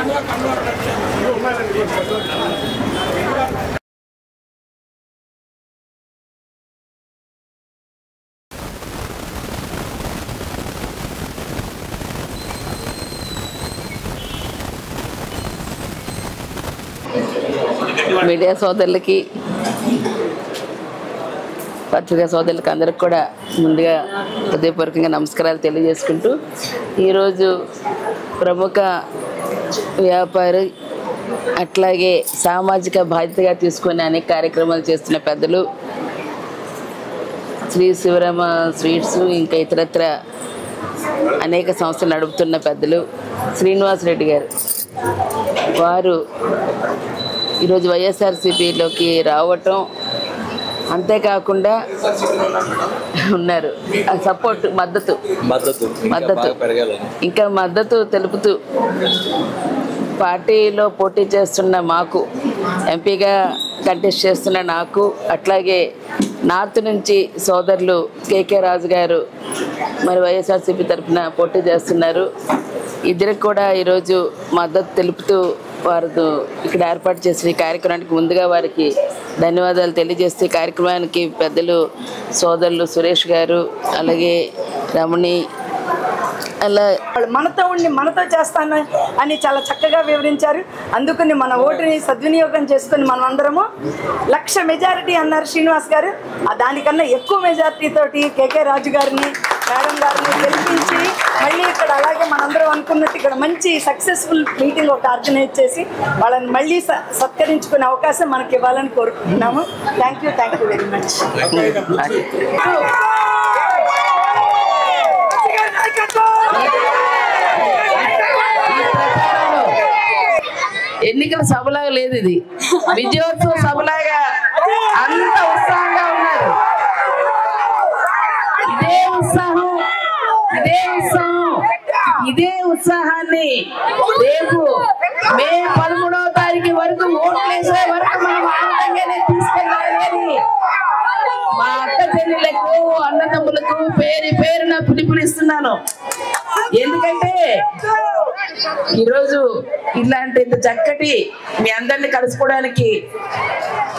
Media సోదరులకి పత్రికా సోదరులకి అందరికి కూడా ముందుగా హృదయపూర్వకంగా నమస్కారాలు తెలియజేసుకుంటూ ఈరోజు ప్రముఖ వ్యాపారి అట్లాగే సామాజిక బాధ్యతగా తీసుకొని అనేక కార్యక్రమాలు చేస్తున్న పెద్దలు శ్రీ శివరామ స్వీట్స్ ఇంకా ఇతరత్ర అనేక సంస్థలు నడుపుతున్న పెద్దలు శ్రీనివాస్ రెడ్డి గారు వారు ఈరోజు వైఎస్ఆర్సీపీలోకి రావటం అంతేకాకుండా ఉన్నారు ఆ సపోర్ట్ మద్దతు మద్దతు ఇంకా మద్దతు. బాగా పెరగాలని ఇంకా మద్దతు తెలుపుతూ పార్టీలో పోటీ చేస్తున్న మాకు ఎంపీగా కంటెస్ట్ చేస్తున్న నాకు అట్లాగే నార్త్ నుంచి సోదరులు కేకే రాజు గారు మరి వైఎస్ఆర్సీపీ తరఫున పోటీ చేస్తున్నారు ఇద్దరికి కూడా ఈరోజు మద్దతు తెలుపుతూ వారు ఇక్కడ ఏర్పాటు చేసిన ఈ కార్యక్రమానికి ముందుగా వారికి ధన్యవాదాలు తెలియజేస్తూ ఈ కార్యక్రమానికి పెద్దలు సోదరులు సురేష్ గారు అలాగే రమణి అలా వాళ్ళు మనతో ఉండి మనతో చేస్తాను అని చాలా చక్కగా వివరించారు అందుకని మన ఓటుని సద్వినియోగం చేసుకుని మనం అందరము లక్ష మెజారిటీ అన్నారు శ్రీనివాస్ గారు ఆ దానికన్నా ఎక్కువ మెజారిటీ తోటి కేకే రాజు గారిని మేడం గారిని గెలిపించి మళ్ళీ ఇక్కడ అలాగే మనందరం అనుకున్నట్టు ఇక్కడ మంచి సక్సెస్ఫుల్ మీటింగ్ ఒకటి ఆర్గనైజ్ చేసి వాళ్ళని మళ్ళీ స- సత్కరించుకునే అవకాశం మనకి ఇవ్వాలని కోరుకుంటున్నాము thank you thank you very much ఎన్నికల సభలాగా లేదు ఇది విజయోత్సవ సభలాగా అంత ఉత్సాహంగా ఉన్నారు ఇదే ఉత్సాహం ఇదే ఉత్సాహం ఇదే ఉత్సాహాన్ని రేపు మే పదమూడవ తారీఖు వరకు ఓట్లు వేసే వరకు మనం ఆనందంగానే తీసుకెళ్ళాలి అని మా అక్క చెల్లెలకు అన్నదమ్ములకు పేరు పేరున పిలుపునిస్తున్నాను ఎందుకంటే ఈరోజు ఇలాంటి ఇంత చక్కటి మీ అందరిని కలుసుకోవడానికి